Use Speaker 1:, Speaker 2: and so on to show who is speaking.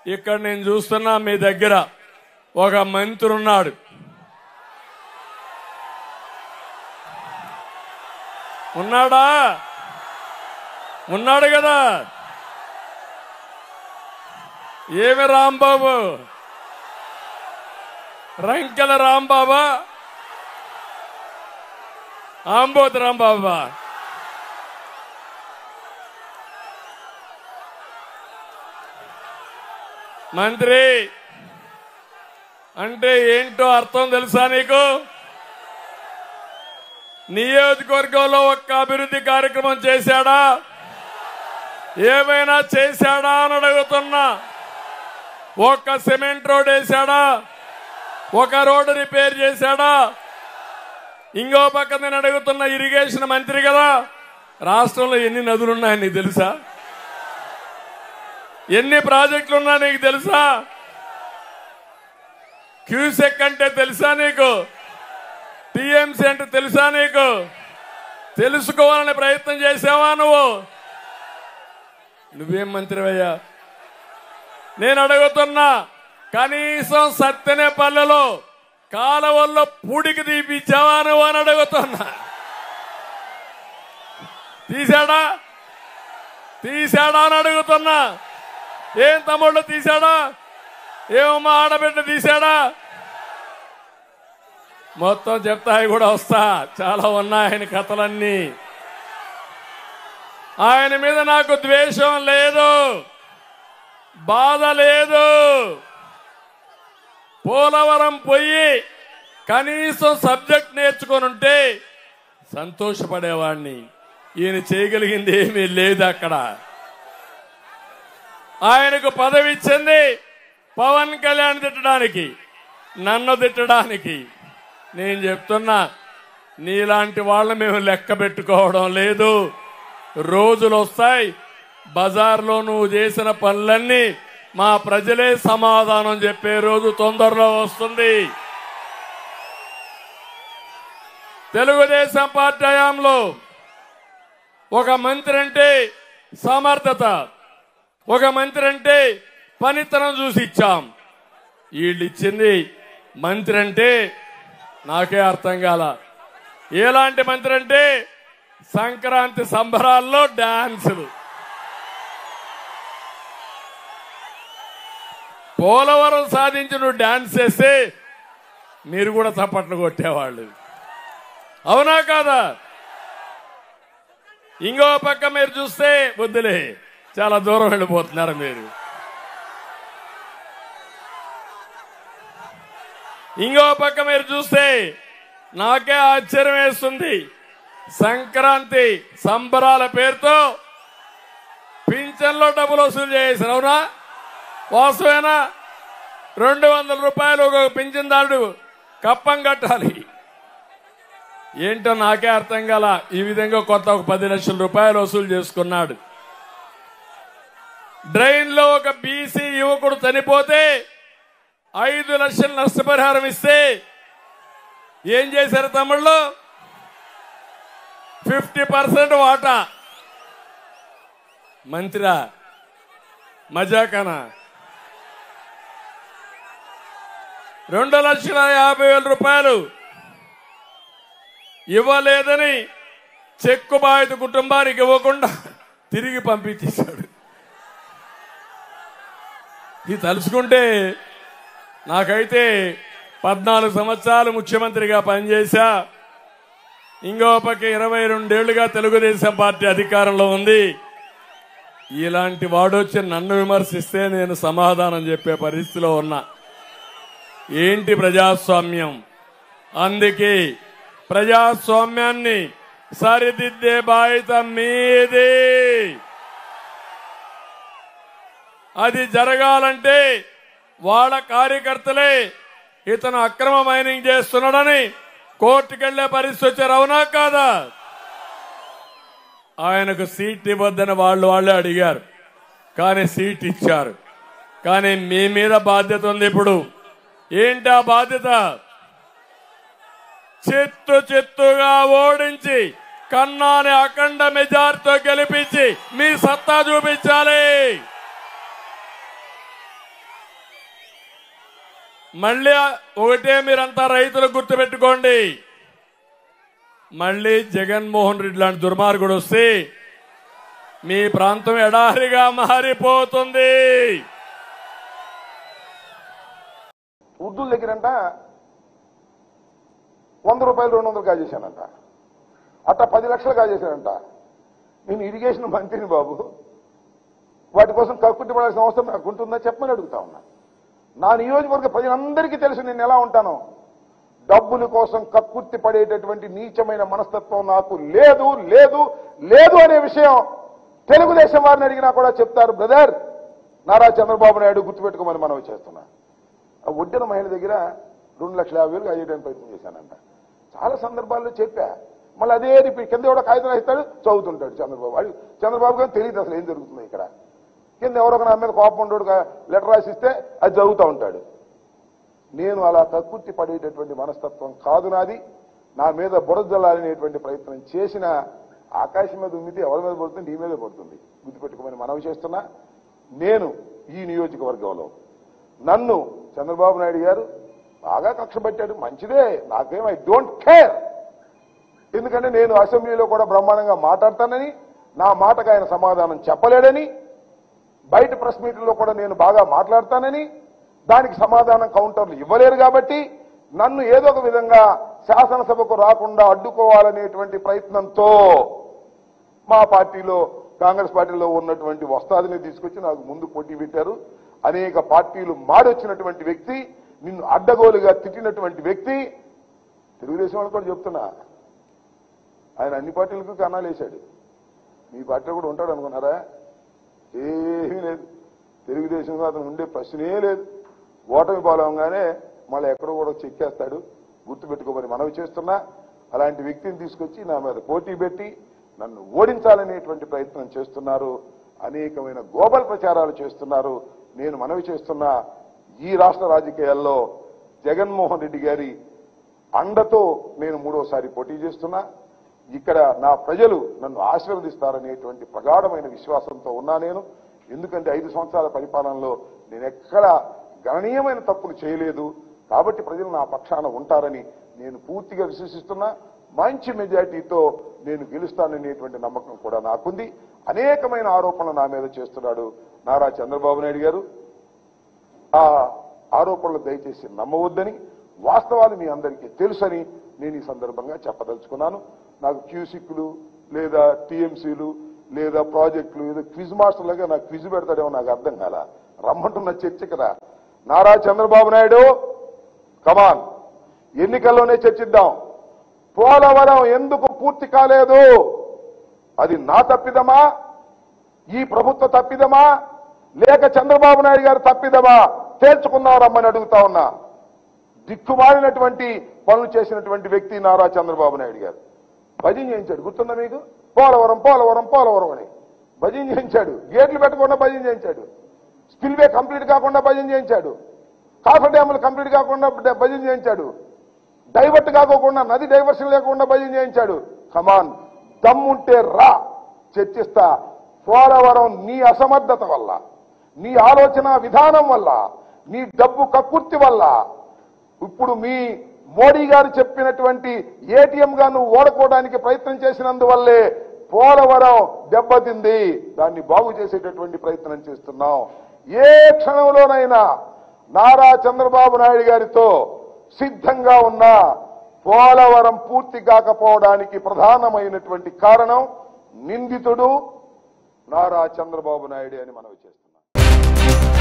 Speaker 1: ఇక్కడ నేను చూస్తున్నా మీ దగ్గర ఒక మంత్రి ఉన్నాడు ఉన్నాడా ఉన్నాడు కదా ఏమి రాంబాబు రంకెల రాంబాబా ఆంబోత్ రాంబాబా మంత్రి అంటే ఏంటో అర్థం తెలుసా నీకు నియోజకవర్గంలో ఒక్క అభివృద్ధి కార్యక్రమం చేశాడా ఏమైనా చేశాడా అని అడుగుతున్నా ఒక్క సిమెంట్ రోడ్ వేశాడా ఒక రోడ్డు రిపేర్ చేశాడా ఇంకో పక్క నేను అడుగుతున్న ఇరిగేషన్ మంత్రి కదా రాష్ట్రంలో ఎన్ని నదులు ఉన్నాయని నీకు తెలుసా ఎన్ని ప్రాజెక్టులు ఉన్నా నీకు తెలుసా క్యూసెక్ అంటే తెలుసా నీకు టీఎంసీ అంటే తెలుసా నీకు తెలుసుకోవాలని ప్రయత్నం చేసావా నువ్వు నువ్వేం మంత్రివయ్యా నేను అడుగుతున్నా కనీసం సత్తెనే పల్లెలో కాలవల్లో పూడికి తీపిచ్చావా నువ్వు అని అడుగుతున్నా తీశాడా తీశాడా అని అడుగుతున్నా ఏం తమ్ముళ్ళు తీశాడా ఏమమ్మా ఆడబిడ్డ తీశాడా మొత్తం చెప్తాయి కూడా వస్తా చాలా ఉన్నాయి ఆయన కథలన్నీ ఆయన మీద నాకు ద్వేషం లేదు బాధ లేదు పోలవరం పోయి కనీసం సబ్జెక్ట్ నేర్చుకొని ఉంటే సంతోషపడేవాడిని ఈయన చేయగలిగింది ఏమీ లేదు అక్కడ ఆయనకు పదవి ఇచ్చింది పవన్ కళ్యాణ్ తిట్టడానికి నన్ను తిట్టడానికి నేను చెప్తున్నా నీలాంటి వాళ్ళ మేము లెక్క పెట్టుకోవడం లేదు రోజులు వస్తాయి బజార్లో నువ్వు చేసిన పనులన్నీ మా ప్రజలే సమాధానం చెప్పే రోజు తొందరలో వస్తుంది తెలుగుదేశం పార్టీ హయాంలో ఒక మంత్రి అంటే సమర్థత ఒక మంత్రి అంటే పనితనం చూసి ఇచ్చాం వీళ్ళు ఇచ్చింది మంత్రి అంటే నాకే అర్థం కాల ఎలాంటి మంత్రి అంటే సంక్రాంతి సంబరాల్లో డాన్సులు పోలవరం సాధించి నువ్వు డాన్స్ చేస్తే మీరు కూడా చప్పట్లు కొట్టేవాళ్ళు అవునా కాదా ఇంకో పక్క మీరు చూస్తే వద్దులే చాలా దూరం వెళ్ళిపోతున్నారు మీరు ఇంకో పక్క మీరు చూస్తే నాకే ఆశ్చర్యం వేస్తుంది సంక్రాంతి సంబరాల పేరుతో పింఛన్లో డబ్బులు వసూలు చేశారు అవునా వాస్తవేనా రెండు వందల రూపాయలు ఒక పింఛన్దారుడు కప్పం కట్టాలి ఏంటో నాకే అర్థం కాల ఈ విధంగా కొత్త ఒక పది లక్షల రూపాయలు వసూలు చేసుకున్నాడు డ్రైన్ లో ఒక బీసీ యువకుడు చనిపోతే ఐదు లక్షల నష్టపరిహారం ఇస్తే ఏం చేశారు తమ్ముళ్ళు ఫిఫ్టీ పర్సెంట్ వాటా మంత్రా మజాకనా రెండు లక్షల యాభై వేల రూపాయలు ఇవ్వలేదని చెక్కు బాధిత కుటుంబానికి ఇవ్వకుండా తిరిగి పంపించేశాడు ఇది తలుచుకుంటే నాకైతే పద్నాలుగు సంవత్సరాలు ముఖ్యమంత్రిగా పనిచేశా ఇంకో పక్క ఇరవై రెండేళ్లుగా తెలుగుదేశం పార్టీ అధికారంలో ఉంది ఇలాంటి వాడొచ్చి నన్ను విమర్శిస్తే నేను సమాధానం చెప్పే పరిస్థితిలో ఉన్నా ఏంటి ప్రజాస్వామ్యం అందుకే ప్రజాస్వామ్యాన్ని సరిదిద్దే బాధ్యత మీది అది జరగాలంటే వాళ్ళ కార్యకర్తలే ఇతను అక్రమ మైనింగ్ చేస్తున్నాడని కోర్టుకెళ్లే పరిస్థితి వచ్చారు అవునా కాదా ఆయనకు సీట్ ఇవ్వద్దని వాళ్ళు వాళ్ళే అడిగారు కానీ సీట్ ఇచ్చారు కానీ మీ మీద బాధ్యత ఉంది ఇప్పుడు ఏంటి ఆ బాధ్యత చిత్తు చిత్తుగా ఓడించి కన్నాని అఖండ మెజార్టీతో గెలిపించి మీ సత్తా చూపించాలి మళ్ళీ ఒకటే మీరంతా రైతులు గుర్తుపెట్టుకోండి మళ్ళీ జగన్మోహన్ రెడ్డి లాంటి దుర్మార్గుడు వస్తే మీ ప్రాంతం ఎడారిగా మారిపోతుంది
Speaker 2: ఉర్దూల దగ్గరంట వంద రూపాయలు రెండు వందలు కాజేశానంట అట్లా పది లక్షలు కాజేశానంట నేను ఇరిగేషన్ మంత్రిని బాబు వాటి కోసం కక్కుట్టి పడాల్సిన అవసరం నాకు ఉంటుందా చెప్పమని అడుగుతా ఉన్నా నా నియోజకవర్గ ప్రజలందరికీ తెలుసు నేను ఎలా ఉంటాను డబ్బుల కోసం కక్కుర్తి పడేటటువంటి నీచమైన మనస్తత్వం నాకు లేదు లేదు లేదు అనే విషయం తెలుగుదేశం వారిని అడిగినా కూడా చెప్తారు బ్రదర్ నారా చంద్రబాబు నాయుడు గుర్తుపెట్టుకోమని మనవి చేస్తున్నా ఆ ఒడ్డిన మహిళ దగ్గర రెండు లక్షల యాభై వేలు అయ్యేయడానికి ప్రయత్నం చేశానంట చాలా సందర్భాల్లో చెప్పా మళ్ళీ అదే రిపీట్ కింద ఎవడో కాగితం రాస్తాడు చదువుతుంటాడు చంద్రబాబు వాడు చంద్రబాబు గారు తెలియదు అసలు ఏం జరుగుతుంది ఇక్కడ కింద ఎవరో ఒక నా మీద కోపం ఉండడు లెటర్ రాసిస్తే అది చదువుతూ ఉంటాడు నేను అలా కక్కుర్తి పడేటటువంటి మనస్తత్వం కాదు నాది నా మీద బురద జల్లాలనేటువంటి ప్రయత్నం చేసిన ఆకాశం మీద ఉమ్మితే ఎవరి మీద పడుతుంది నీ మీద పడుతుంది గుర్తుపెట్టుకోమని మనవి చేస్తున్నా నేను ఈ నియోజకవర్గంలో నన్ను చంద్రబాబు నాయుడు గారు బాగా కక్ష పెట్టాడు మంచిదే నాకేం ఐ డోంట్ కేర్ ఎందుకంటే నేను అసెంబ్లీలో కూడా బ్రహ్మాండంగా మాట్లాడతానని నా మాటకు ఆయన సమాధానం చెప్పలేడని బయట ప్రెస్ మీట్లో కూడా నేను బాగా మాట్లాడతానని దానికి సమాధానం కౌంటర్లు ఇవ్వలేరు కాబట్టి నన్ను ఏదో ఒక విధంగా శాసనసభకు రాకుండా అడ్డుకోవాలనేటువంటి ప్రయత్నంతో మా పార్టీలో కాంగ్రెస్ పార్టీలో ఉన్నటువంటి వస్తాదిని తీసుకొచ్చి నాకు ముందు పోటీ పెట్టారు అనేక పార్టీలు మాడొచ్చినటువంటి వ్యక్తి నిన్ను అడ్డగోలుగా తిట్టినటువంటి వ్యక్తి తెలుగుదేశం వాళ్ళు కూడా చెప్తున్నా ఆయన అన్ని పార్టీలకు కన్నాలు వేశాడు మీ పార్టీలో కూడా ఉంటాడు అనుకున్నారా ఏమీ లేదు తెలుగుదేశంలో అతను ఉండే ప్రశ్నే లేదు ఓటమి పాలవగానే మళ్ళీ ఎక్కడో కూడా చెక్కేస్తాడు గుర్తుపెట్టుకోమని మనవి చేస్తున్నా అలాంటి వ్యక్తిని తీసుకొచ్చి నా మీద పోటీ పెట్టి నన్ను ఓడించాలనేటువంటి ప్రయత్నం చేస్తున్నారు అనేకమైన గోబల్ ప్రచారాలు చేస్తున్నారు నేను మనవి చేస్తున్నా ఈ రాష్ట్ర రాజకీయాల్లో జగన్మోహన్ రెడ్డి గారి అండతో నేను మూడోసారి పోటీ చేస్తున్నా ఇక్కడ నా ప్రజలు నన్ను ఆశీర్వదిస్తారనేటువంటి ప్రగాఢమైన విశ్వాసంతో ఉన్నా నేను ఎందుకంటే ఐదు సంవత్సరాల పరిపాలనలో నేను ఎక్కడ గణనీయమైన తప్పులు చేయలేదు కాబట్టి ప్రజలు నా పక్షాన ఉంటారని నేను పూర్తిగా విశ్వసిస్తున్నా మంచి మెజార్టీతో నేను గెలుస్తాననేటువంటి నమ్మకం కూడా నాకుంది అనేకమైన ఆరోపణలు నా మీద చేస్తున్నాడు నారా చంద్రబాబు నాయుడు గారు ఆ ఆరోపణలు దయచేసి నమ్మవద్దని వాస్తవాలు మీ అందరికీ తెలుసని నేను ఈ సందర్భంగా చెప్పదలుచుకున్నాను నాకు క్యూసిక్లు లేదా టీఎంసీలు లేదా ప్రాజెక్టులు ఏదో క్విజ్ మాస్టర్ లాగా నాకు క్విజ్ పెడతాడేమో నాకు అర్థం కాల రమ్మంటున్న చర్చకి రా నారా చంద్రబాబు నాయుడు కమాన్ ఎన్నికల్లోనే చర్చిద్దాం పోలవరం ఎందుకు పూర్తి కాలేదు అది నా తప్పిదమా ఈ ప్రభుత్వ తప్పిదమా లేక చంద్రబాబు నాయుడు గారు తప్పిదమా తేల్చుకుందాం రమ్మని అడుగుతా ఉన్నా దిక్కుమాలినటువంటి పనులు చేసినటువంటి వ్యక్తి నారా చంద్రబాబు నాయుడు గారు భజన చేయించాడు గుర్తుందా మీకు పోలవరం పోలవరం పోలవరం అని భజన చేయించాడు గేట్లు పెట్టకుండా భజన చేయించాడు స్పిల్వే కంప్లీట్ కాకుండా భజన చేయించాడు కాఫర్ డ్యాములు కంప్లీట్ కాకుండా డ- భజన చేయించాడు డైవర్ట్ కాకోకుండా నది డైవర్షన్ లేకుండా భజన చేయించాడు కమాన్ దమ్ముంటే రా చర్చిస్తా పోలవరం నీ అసమర్థత వల్ల నీ ఆలోచన విధానం వల్ల నీ డబ్బు కక్కుర్తి వల్ల ఇప్పుడు మీ మోడీ గారు చెప్పినటువంటి ఏటీఎం గా నువ్వు ఓడుకోవడానికి ప్రయత్నం చేసినందువల్లే పోలవరం దెబ్బతింది దాన్ని బాగు చేసేటటువంటి ప్రయత్నం చేస్తున్నాం ఏ క్షణంలోనైనా నారా చంద్రబాబు నాయుడు గారితో సిద్ధంగా ఉన్న పోలవరం పూర్తి కాకపోవడానికి ప్రధానమైనటువంటి కారణం నిందితుడు నారా చంద్రబాబు నాయుడు అని మనవి చేస్తున్నాం